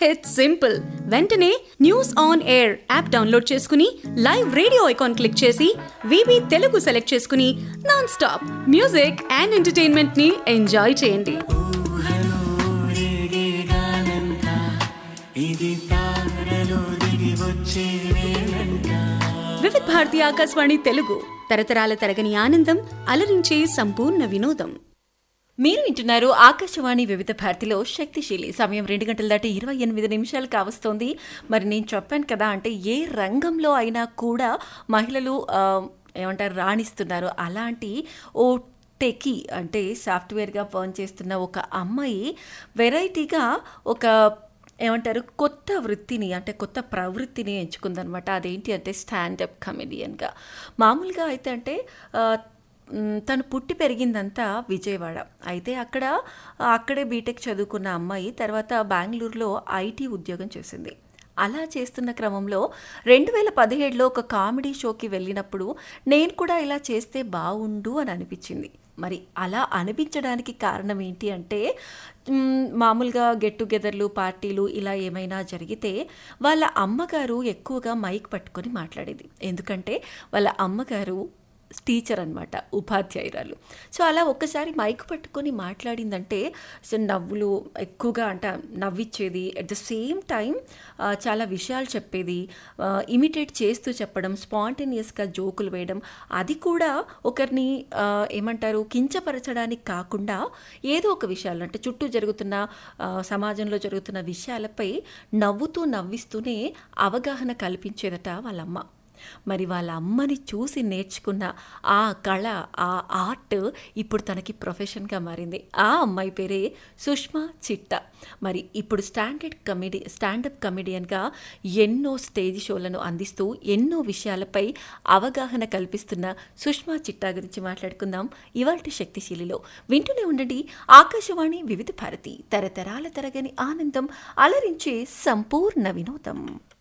it's simple వెంటనే news on air app download చేసుకుని live radio icon click చేసి వివి తెలుగు సెలెక్ట్ చేసుకుని non stop music and entertainment ని ఎంజాయ్ చేయండి వివిధ భారతి ఆకాశవాణి తెలుగు తరతరాల తరగని ఆనందం అలరించే సంపూర్ణ వినోదం మీరు వింటున్నారు ఆకాశవాణి వివిధ భారతిలో శక్తిశీలి సమయం రెండు గంటల దాటి ఇరవై ఎనిమిది నిమిషాలు కావస్తోంది మరి నేను చెప్పాను కదా అంటే ఏ రంగంలో అయినా కూడా మహిళలు ఆ, ఏమంటారు రాణిస్తున్నారు అలాంటి ఓ టెకీ అంటే సాఫ్ట్వేర్గా పనిచేస్తున్న ఒక అమ్మాయి వెరైటీగా ఒక ఏమంటారు కొత్త వృత్తిని అంటే కొత్త ప్రవృత్తిని ఎంచుకుందనమాట అదేంటి అంటే స్టాండప్ కమెడియన్గా మామూలుగా అయితే అంటే ఆ, మ్, తను పుట్టి పెరిగిందంతా విజయవాడ అయితే అక్కడ అక్కడే బీటెక్ చదువుకున్న అమ్మాయి తర్వాత బెంగళూరులో ఐటీ ఉద్యోగం చేసింది అలా చేస్తున్న క్రమంలో రెండు వేల పదిహేడులో ఒక కామెడీ షోకి వెళ్ళినప్పుడు నేను కూడా ఇలా చేస్తే బాగుండు అని అనిపించింది మరి అలా అనిపించడానికి కారణం ఏంటి అంటే మ్, మామూలుగా గెట్ టుగెదర్లు పార్టీలు ఇలా ఏమైనా జరిగితే వాళ్ళ అమ్మగారు ఎక్కువగా మైక్ పట్టుకొని మాట్లాడేది ఎందుకంటే వాళ్ళ అమ్మగారు టీచర్ అనమాట ఉపాధ్యాయురాలు సో అలా ఒక్కసారి మైక్ పట్టుకొని మాట్లాడిందంటే సో నవ్వులు ఎక్కువగా అంటే నవ్విచ్చేది అట్ ద సేమ్ టైం చాలా విషయాలు చెప్పేది ఇమిటేట్ చేస్తూ చెప్పడం స్పాంటేనియస్గా జోకులు వేయడం అది కూడా ఒకరిని ఆ, ఏమంటారు కించపరచడానికి కాకుండా ఏదో ఒక విషయాలు అంటే చుట్టూ జరుగుతున్న ఆ, సమాజంలో జరుగుతున్న విషయాలపై నవ్వుతూ నవ్విస్తూనే అవగాహన కల్పించేదట వాళ్ళమ్మ మరి వాళ్ళ అమ్మని చూసి నేర్చుకున్న ఆ కళ ఆ ఆర్ట్ ఇప్పుడు తనకి ప్రొఫెషన్గా మారింది ఆ అమ్మాయి పేరే సుష్మా చిట్ట మరి ఇప్పుడు స్టాండర్డ్ కమెడీ స్టాండప్ కమెడియన్గా ఎన్నో స్టేజ్ షోలను అందిస్తూ ఎన్నో విషయాలపై అవగాహన కల్పిస్తున్న సుష్మా చిట్టా గురించి మాట్లాడుకుందాం ఇవాల్టి శక్తిశీలిలో వింటూనే ఉండండి ఆకాశవాణి వివిధ భారతి తరతరాల తరగని ఆనందం అలరించే సంపూర్ణ వినోదం